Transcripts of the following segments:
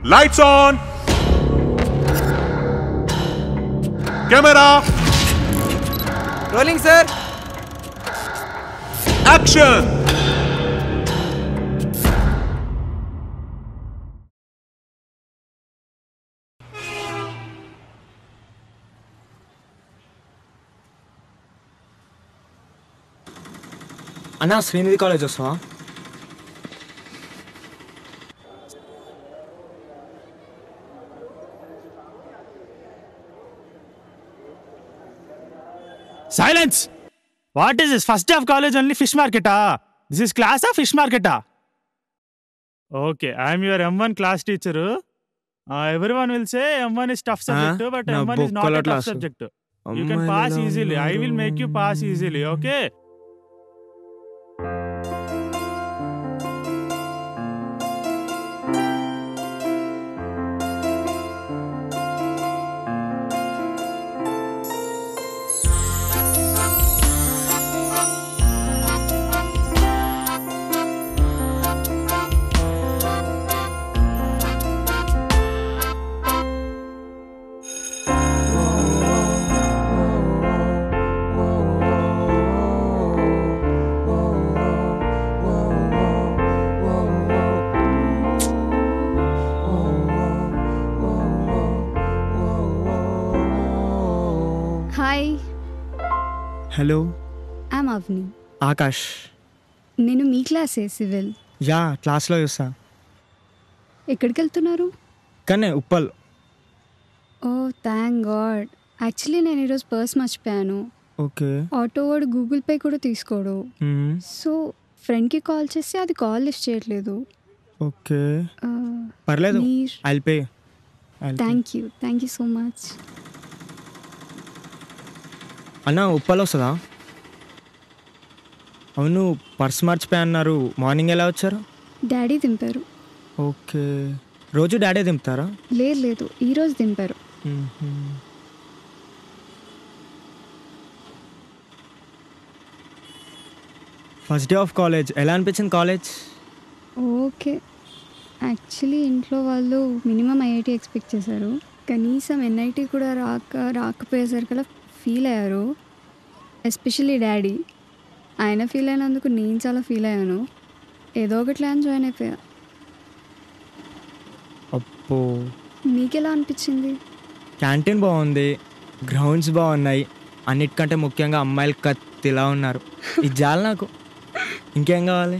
Lights on! Camera! Rolling sir Action! అన్నా Srinidhi college వస్తావా silence what is this first of college only fish మార్కెటా this is క్లాసా fish మార్కెటా okay I'm your M one class teacher every one will say M one is tough subject but నా M one is not బొక్కల tough class. Subject you can pass easily I will make you pass easily okay hi hello I'm Avani Akash నేను మీ క్లాసే civil yeah క్లాస్లో చూస్తా ఎక్కడికి వెళ్తున్నారు కానీ Uppal oh thank god actually నేను ఈరోజు పర్స్ మర్చిపోయాను ఓకే ఆటో వాడు గూగుల్ పే కూడా తీసుకోడు మ్మ్. సో ఫ్రెండ్కి కాల్ చేస్తే అది కాల్ లిఫ్ట్ చేయట్లేదు ఓకే పర్లేదు మీరు I'll pay thank you thank you so much అన్న ఉప్పల్ వస్తుందా అవును పర్స్ మర్చిపోయి అన్నారు మార్నింగ్ ఎలా వచ్చారు డాడీ దింపారు ఓకే రోజు డాడీ దింపుతారా లేదు లేదు ఈరోజు దింపారు మ్మ్. ఫస్ట్ డే ఆఫ్ కాలేజ్ ఎలా అనిపించింది కాలేజ్ ఓకే యాక్చువల్లీ ఇంట్లో వాళ్ళు మినిమం ఐఐటి ఎక్స్పెక్ట్ చేశారు కనీసం ఎన్ఐటి కూడా రాక రాకపోయేసరికల్లా ఫీల్ అయ్యారు ఎస్పెషల్లీ డాడీ ఆయన ఫీల్ అయినందుకు నేను చాలా ఫీల్ అయ్యాను ఏదో ఒకటి ప్లాన్ జాయిన్ అయిపోయా అప్పో మీకెలా అనిపించింది క్యాంటీన్ బాగుంది గ్రౌండ్స్ బాగున్నాయి అన్నిటికంటే ముఖ్యంగా అమ్మాయిలు కత్తిలా ఉన్నారు ఇది చాలు నాకు ఇంకేం కావాలి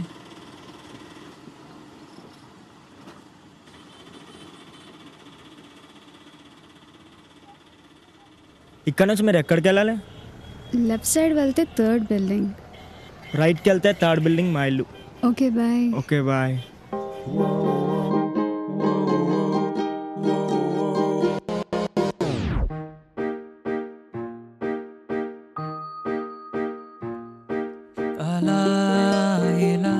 ఇక్కడ నుంచి మీరు ఎక్కడికి వెళ్ళాలి లెఫ్ట్ సైడ్ వెళ్తే థర్డ్ బిల్డింగ్ రైట్కి వెళ్తే థర్డ్ బిల్డింగ్ మా ఇల్లు ఓకే బాయ్ ఓకే బాయ్ అలా ఇలా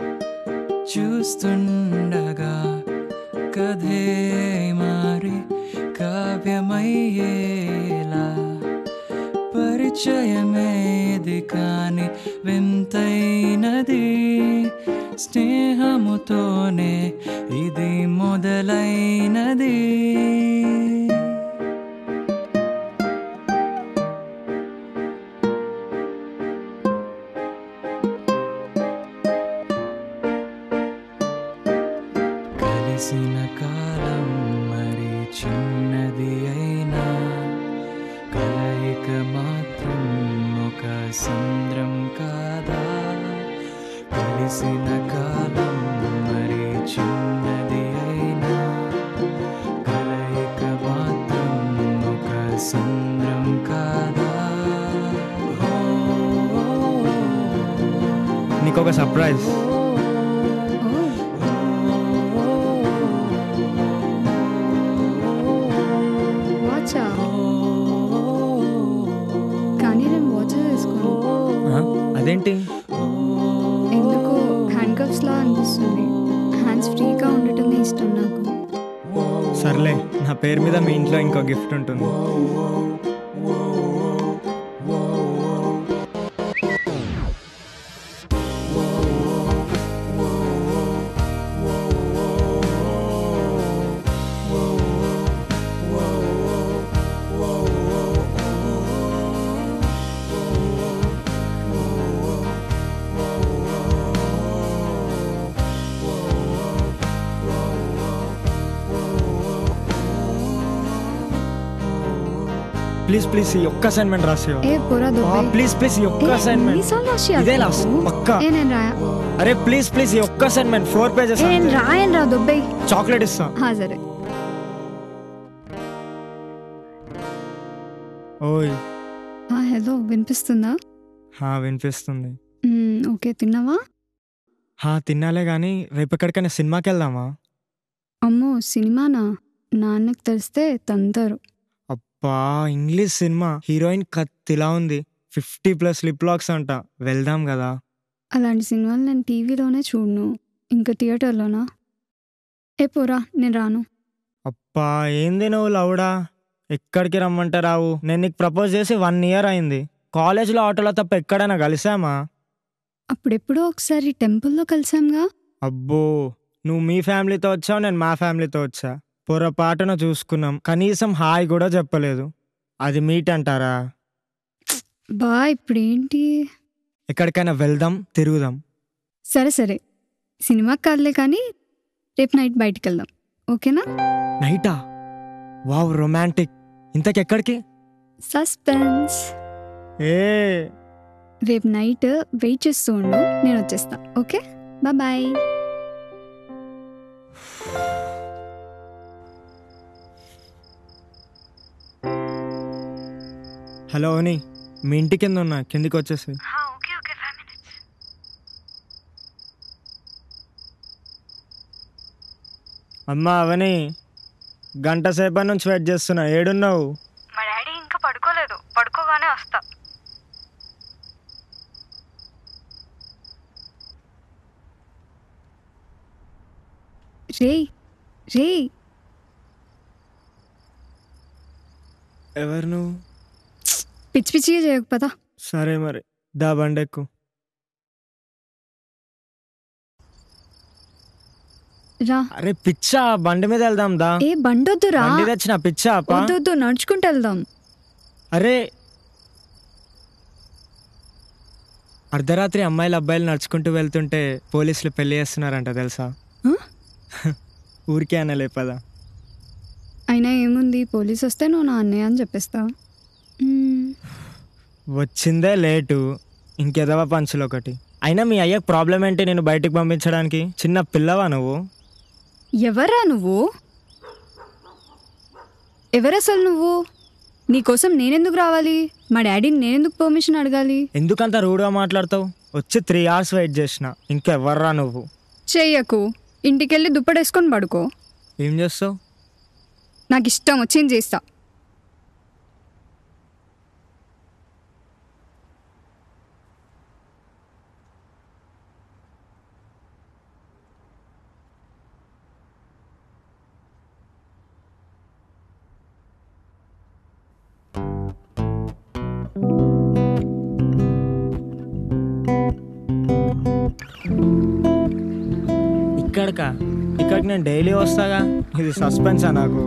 చూస్తుండగా కథే మారి కావ్యమయ్యేలా పరిచయమేది కాని వింతైనది స్నేహముతోనే ఇది మొదలైనది కలిసిన కాలం మరి చిన్నది అయినా కలయిక మాత్రం ఒక సంద్రం కాదా కలిసిన కాలం మరి చిన్నది అయినా కలయిక మాత్రం ఒక సంద్రం కాదా నీకు ఒక సర్ప్రైజ్ వాచా కానీ నేను వాచ్ తీసుకోను ఆ? అదేంటి ఎందుకో హ్యాండ్ కప్స్లా అనిపిస్తుంది హ్యాండ్స్ ఫ్రీగా ఉండటమే ఇష్టం నాకు సర్లే నా పేరు మీద మీ ఇంట్లో ఇంకో గిఫ్ట్ ఉంటుంది ప్లీజ్ ప్లీజ్ ఈ ఒక్క అసైన్మెంట్ రాసేవా ఏ పొరా దుబ్బే ప్లీజ్ ప్లీజ్ ఈ ఒక్క ఏ, అసైన్మెంట్ ఎన్నిసార్లు రాసియాలి ఇదే లాస్ట్ నీకు? పక్కా ఏ నేను రాయా అరే ప్లీజ్ ప్లీజ్ ఈ ఒక్క అసైన్మెంట్ ఫోర్ పేజెస్ ఏ నేను రాయను రా దుబ్బే చాక్లెట్ ఇస్తా హా సరే ఓయ్ హా హలో వినిపిస్తుందా హా వినిపిస్తుంది మ్మ్, ఓకే తిన్నావా హా తినాలే కానీ రేపు ఎక్కడికైనా సినిమాకి వెళ్దామా అమ్మో సినిమానా నాన్నకు తెలిస్తే తంతారు అబ్బా ఇంగ్లీష్ సినిమా హీరోయిన్ కత్తిలా ఉంది ఫిఫ్టీ ప్లస్ లిప్ లాక్స్ అంట వెళ్దాం కదా అలాంటి సినిమాలు నేను టీవీలోనే చూడను ఇంకా థియేటర్లోనా ఏ పోరా నేను రాను అబ్బా ఏంది నువ్వు లౌడా ఎక్కడికి రమ్మంటే రావు నేను నీకు ప్రపోజ్ చేసి వన్ ఇయర్ అయింది కాలేజ్లో ఆటోలో తప్ప ఎక్కడైనా కలిసామా అప్పుడెప్పుడో ఒకసారి టెంపుల్లో కలిసాంగా అబ్బో నువ్వు మీ ఫ్యామిలీతో వచ్చావు నేను మా ఫ్యామిలీతో వచ్చా పొరపాటున చూసుకున్నాం కనీసం హాయ్ కూడా చెప్పలేదు అది మీట్ అంటారా బా ఇప్పుడేంటి ఎక్కడికైనా వెళ్దాం తిరుగుదాం సరే సరే సినిమాకి కాదులే కానీ రేపు నైట్ బయటికి వెళ్దాం ఓకేనా నైటా వావ్ రొమాంటిక్ ఇంతకెక్కడికి సస్పెన్స్ ఏ రేపు నైట్ వెయిట్ చేస్తూ ఉండు నేను వచ్చేస్తా ఓకే బాయ్ హలో ఓని మీ ఇంటి కింద ఉన్నా కిందికి వచ్చేసి ఓకే ఓకే ఫైవ్ మినిట్స్ అమ్మా అవని గంట సేపటి నుంచి వెయిట్ చేస్తున్నా ఏడున్నావు మా డాడీ ఇంకా పడుకోలేదు పడుకోగానే వస్తా రే రే ఎవరు నువ్వు పిచ్చి పిచ్చిగా చేయకపోతా సరే మరి దా బండెక్కు రా అరే పిచ్చా బండి మీద వెళ్దాం దా ఏ బండొద్దు రా బండి తెచ్చిన పిచ్చా అప్పా వద్దు వద్దు నడుచుకుంటూ వెళ్దాం అరే అర్ధరాత్రి అమ్మాయిలు అబ్బాయిలు నడుచుకుంటూ వెళ్తుంటే పోలీసులు పెళ్లి చేస్తున్నారంట తెలుసా హ? ఊరికే అనలే పదా అయినా ఏముంది పోలీస్ వస్తే నువ్వు నా అన్నయ్య అని చెప్పేస్తా మ్మ్. వచ్చిందే లేటు ఇంకెదవ పంచులు ఒకటి అయినా మీ అయ్యకు ప్రాబ్లం ఏంటి నేను బయటికి పంపించడానికి చిన్న పిల్లవా నువ్వు ఎవరా నువ్వు ఎవరసలు నువ్వు నీకోసం నేనెందుకు రావాలి మా డాడీని నేనెందుకు పర్మిషన్ అడగాలి ఎందుకంత రూడ్గా మాట్లాడతావు వచ్చి త్రీ అవర్స్ వెయిట్ చేసిన ఇంకెవర్రా నువ్వు చెయ్యకు ఇంటికెళ్ళి దుప్పడేసుకొని పడుకో ఏం చేస్తావు నాకు ఇష్టం వచ్చింది చేస్తా ఇక్కడికా ఇక్కడికి నేను డైలీ వస్తాగా ఇది సస్పెన్సా నాకు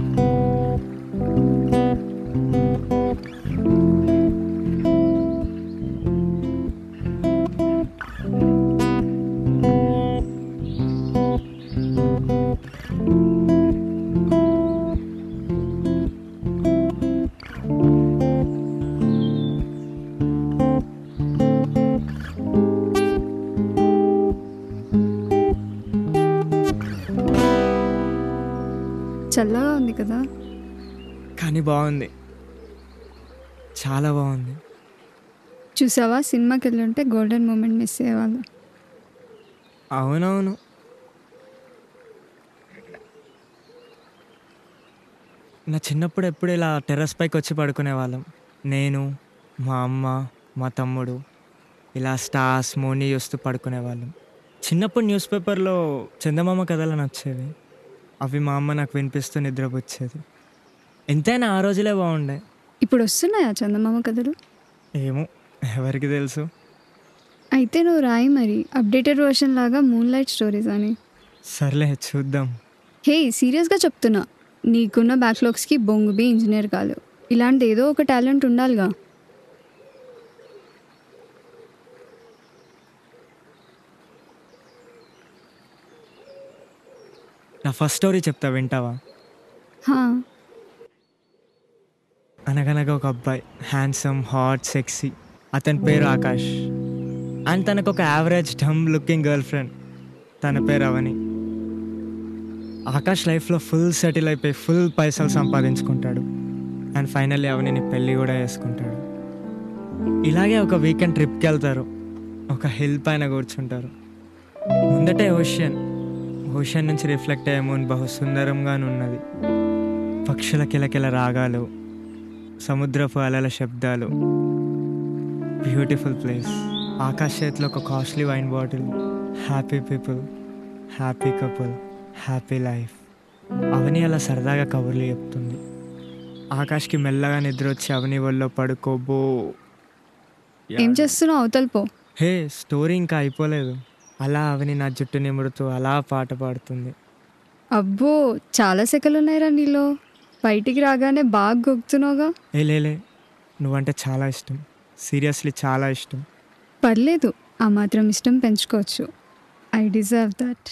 చల్లగా ఉంది కదా కానీ బాగుంది చాలా బాగుంది చూసావా సినిమాకి వెళ్ళుంటే గోల్డెన్ మూమెంట్ మిస్ అయ్యేవాళ్ళు అవునవును నా చిన్నప్పుడు ఎప్పుడు ఇలా టెర్రస్ పైకి వచ్చి పడుకునేవాళ్ళం నేను మా అమ్మ మా తమ్ముడు ఇలా స్టార్స్ మోనీ చూస్తూ పడుకునేవాళ్ళం చిన్నప్పుడు న్యూస్ పేపర్లో చందమామ కథలని వచ్చేవి అవి మా అమ్మ నాకు వినిపిస్తూ నిద్రపుచ్చేది ఎంతైనా ఆ రోజులే బాగుండే ఇప్పుడు వస్తున్నాయా చందమామ కథలు ఏమో ఎవరికి తెలుసు అయితే నువ్వు రాయి మరి అప్డేటెడ్ వర్షన్ లాగా మూన్ లైట్ స్టోరీస్ అని సర్లే చూద్దాం హే సీరియస్గా చెప్తున్నా నీకున్న బ్యాక్లాగ్స్కి బొంగు బి ఇంజనీర్ కాదు ఇలాంటి ఏదో ఒక టాలెంట్ ఉండాలిగా నా ఫస్ట్ స్టోరీ చెప్తా వింటావా హా అనగనగా ఒక అబ్బాయి హ్యాండ్సమ్ హాట్ సెక్సీ అతని పేరు ఆకాష్ అండ్ తనకు ఒక average dumb looking girlfriend తన పేరు అవని ఆకాష్ లైఫ్లో ఫుల్ సెటిల్ అయిపోయి ఫుల్ పైసలు సంపాదించుకుంటాడు అండ్ ఫైనల్లీ అవనిని పెళ్ళి కూడా చేసుకుంటాడు ఇలాగే ఒక వీకెండ్ ట్రిప్కి వెళ్తారు ఒక హిల్ పైన కూర్చుంటారు ముందటే ఓషియన్ ఓషియన్ నుంచి రిఫ్లెక్ట్ అయ్యే మూన్ బహు సుందరంగానున్నది పక్షుల కిలకిల రాగాలు సముద్రపు అలల శబ్దాలు బ్యూటిఫుల్ ప్లేస్ ఆకాశ చేతిలో ఒక costly wine bottle happy people happy couple happy life Avani అలా సరదాగా కబుర్లు చెప్తుంది ఆకాష్కి మెల్లగా నిద్ర వచ్చి అవని ఒళ్ళో పడుకోబో ఏం చేస్తున్నావు అవతల పో హే స్టోరీ ఇంకా అయిపోలేదు అలా అవని నా జుట్టు నిమురుతూ అలా పాట పాడుతుంది అబ్బో చాలా సెకలు ఉన్నాయిరా నీలో బయటికి రాగానే బాగా గొక్కుతున్నావుగా ఏ లేలే నువ్వంటే చాలా ఇష్టం సీరియస్లీ చాలా ఇష్టం పర్లేదు ఆ మాత్రం ఇష్టం పెంచుకోవచ్చు ఐ డిజర్వ్ దట్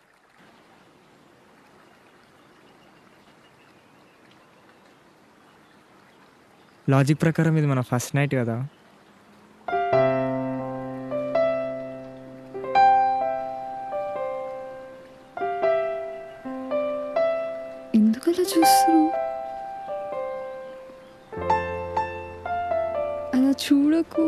లాజిక్ ప్రకారం ఇది మన ఫస్ట్ నైట్ కదా ఎందుకు అలా చూస్తున్నావు అలా చూడకు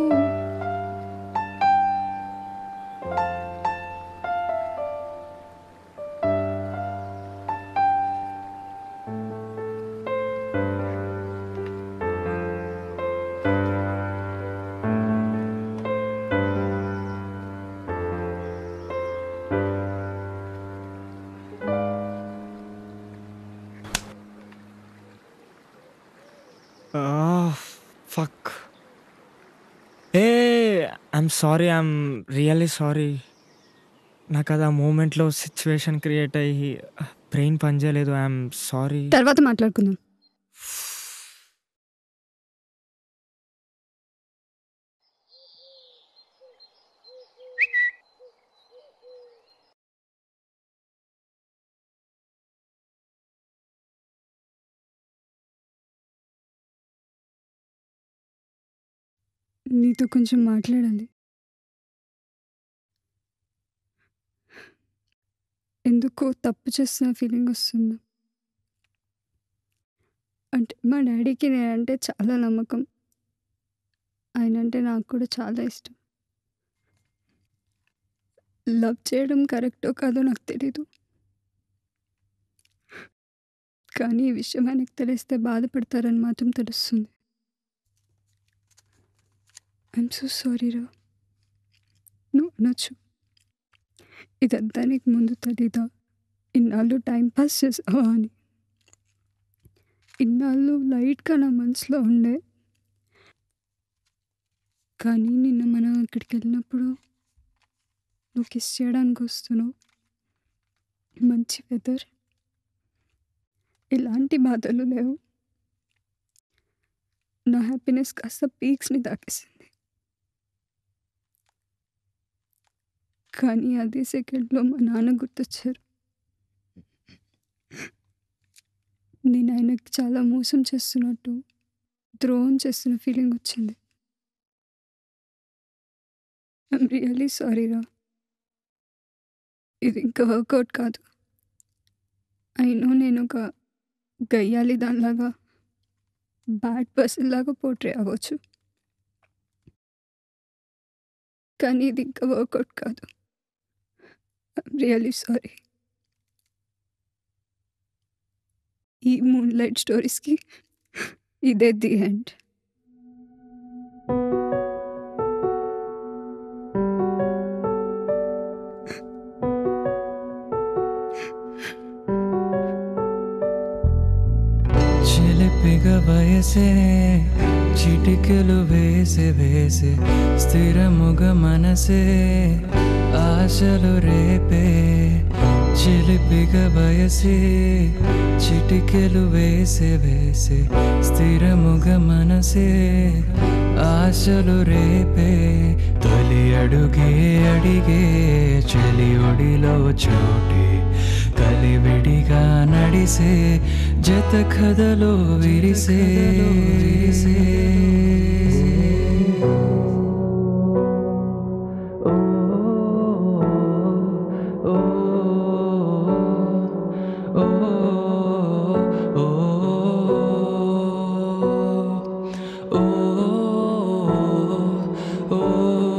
ఫక్ ఏ I'm sorry I'm really sorry నాకు అది ఆ మూమెంట్లో సిచ్యువేషన్ క్రియేట్ అయ్యి బ్రెయిన్ పనిచేయలేదు ఐఎమ్ సారీ తర్వాత మాట్లాడుకుందాం నీతో కొంచెం మాట్లాడాలి ఎందుకో తప్పు చేస్తున్న ఫీలింగ్ వస్తుంది అంటే మా డాడీకి నేనంటే చాలా నమ్మకం ఆయన అంటే నాకు కూడా చాలా ఇష్టం లవ్ చేయడం కరెక్టో కాదో నాకు తెలీదు కానీ ఈ విషయం ఆయనకు తెలిస్తే బాధపడతారని మాత్రం తెలుస్తుంది ఐఎమ్ సో సారీ రా నువ్వు అనొచ్చు ఇదంతా నీకు ముందు తెలీదా ఇన్నాళ్ళు టైం పాస్ చేసావా అని ఇన్నాళ్ళు లైట్గా నా మనసులో ఉండే కానీ నిన్న మనం అక్కడికి వెళ్ళినప్పుడు నువ్వు కిస్ చేయడానికి వస్తున్నావు మంచి వెదర్ ఎలాంటి బాధలు లేవు నా హ్యాపీనెస్ కాస్త పీక్స్ని తాకేసింది కానీ అదే సెకండ్లో మా నాన్న గుర్తొచ్చారు నేను ఆయనకి చాలా మోసం చేస్తున్నట్టు ద్రోహం చేస్తున్న ఫీలింగ్ వచ్చింది ఐమ్ రియల్లీ సారీ రా ఇది ఇంకా వర్కౌట్ కాదు అయినో నేను ఒక గయ్యాలి దానిలాగా బ్యాడ్ పర్సన్ లాగా పోట్రే అవ్వచ్చు కానీ ఇది ఇంకా వర్కౌట్ కాదు ఐమ్ రియల్లీ సారీ ఈ మూన్ లైట్ స్టోరీస్కి ఇదే ది ఎండ్ చిలిపిగ వయసే చిటికెలు వేసే వేసే స్థిరముగ మనసే ఆశలు రేపే చిలిపిగ వయసే చిటికెలు వేసే వేసే స్థిరముగ మనసే ఆశలు రేపే తొలి అడుగే అడిగే చెలి ఒడిలో చోటే కలివిడిగా నడిసే జత కథలో విరిసే విరిసే ఓ ఓ ఓ ఓ ఓ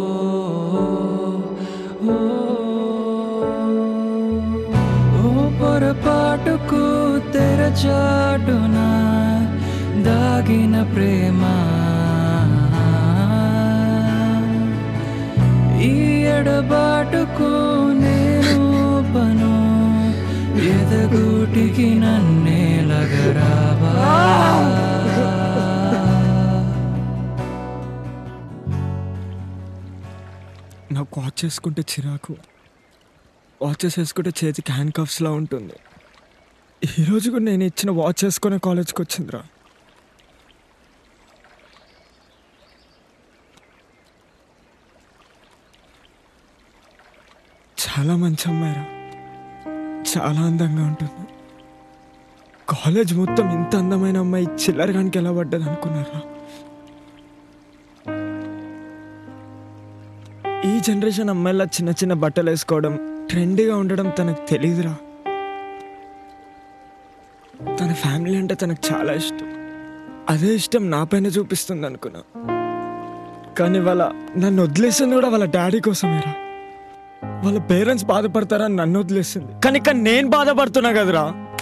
ఓ పొరపాటుకు తెరచాటున దాగిన ప్రేమ ఈ ఎడబాటుకు నేను పను ఎదగూటికి నన్నే లగరావా నాకు వాచ్ చేసుకుంటే చిరాకు వాచెస్ వేసుకుంటే చేతికి హ్యాండ్ కఫ్స్లా ఉంటుంది ఈరోజు కూడా నేను ఇచ్చిన వాచ్ వేసుకునే కాలేజ్కి వచ్చిందిరా చాలా మంచి అమ్మాయిరా చాలా అందంగా ఉంటుంది కాలేజ్ మొత్తం ఇంత అందమైన అమ్మాయి చిల్లరగానికి ఎలా పడ్డది అనుకున్నారా ఈ జనరేషన్ అమ్మాయిల చిన్న చిన్న బట్టలు వేసుకోవడం ట్రెండీగా ఉండడం తనకు తెలియదురా తన ఫ్యామిలీ అంటే తనకు చాలా ఇష్టం అదే ఇష్టం నా పైన చూపిస్తుంది అనుకున్నా కానీ వాళ్ళ నన్ను వదిలేసింది కూడా వాళ్ళ డాడీ కోసమేరా వాళ్ళ పేరెంట్స్ బాధపడతారని నన్ను వదిలేసింది కానీ కానీ నేను బాధపడుతున్నా కదరా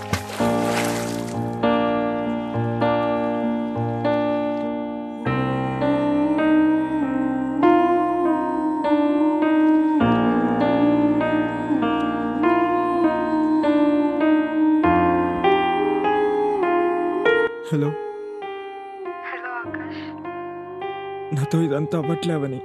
హలో హలో ఆకాష్ నాతో ఇదంతా అవ్వట్లేవని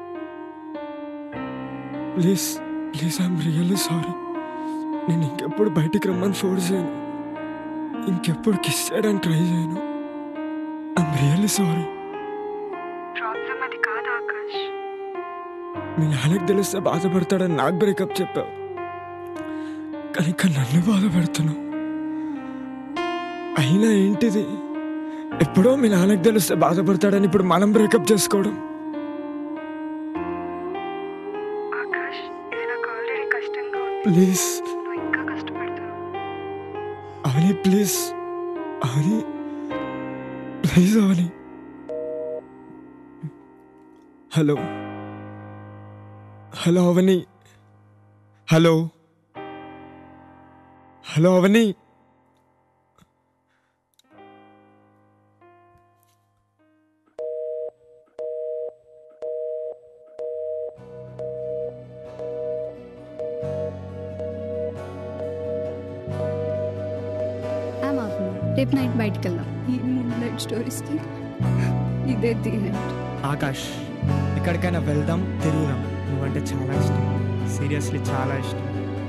please please I'm really sorry నేను ఇంకెప్పుడు బయటికి రమ్మని ఫోర్స్ చేయను ఇంకెప్పుడు కిస్ చేయడానికి ట్రై చేయను ఐఎమ్ రియల్లీ సారీ ప్రాబ్లం అది కాదు ఆకాష్ మీ నాన్నకి తెలిస్తే బాధపడతాడని నాకు బ్రేకప్ చెప్పావు కానీ ఇక్కడ నన్ను బాధపడుతున్నావు అయినా ఏంటిది ఎప్పుడో మీ నాన్నకి తెలిస్తే బాధపడతాడని ఇప్పుడు మనం బ్రేకప్ చేసుకోవడం ఆకాష్ ఇది నాకు ఆల్రెడీ కష్టంగా ఉంది ప్లీజ్ నువ్వు ఇంకా కష్టపడుతున్నావు Avani please Avani please Avani hello hello Avani hello hello Avani I'm off రేపు నైట్ బయటికి వెళ్దాం ఈ మూడు నైట్ స్టోరీస్కి ఇదే ది ఎండ్ ఆకాష్ ఎక్కడికైనా వెళ్దాం తిరుగుదాం నువ్వంటే చాలా ఇష్టం సీరియస్లీ చాలా ఇష్టం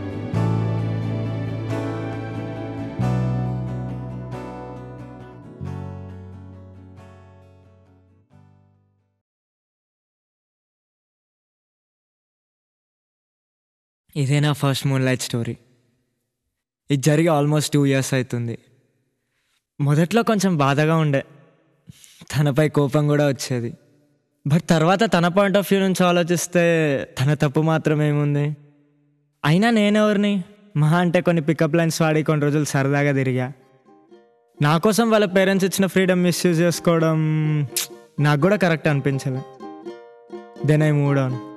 ఇదే నా ఫస్ట్ మూన్ లైట్ స్టోరీ ఇది జరిగి ఆల్మోస్ట్ టూ ఇయర్స్ అవుతుంది మొదట్లో కొంచెం బాధగా ఉండే తనపై కోపం కూడా వచ్చేది బట్ తర్వాత తన పాయింట్ ఆఫ్ వ్యూ నుంచి ఆలోచిస్తే తన తప్పు మాత్రం ఏముంది అయినా నేనెవరిని మహా అంటే కొన్ని పికప్ లైన్స్ వాడి కొన్ని రోజులు సరదాగా తిరిగా నా కోసం వాళ్ళ పేరెంట్స్ ఇచ్చిన ఫ్రీడమ్ మిస్యూజ్ చేసుకోవడం నాకు కూడా కరెక్ట్ అనిపించలే దెన్ ఐ మూడ్ ఆన్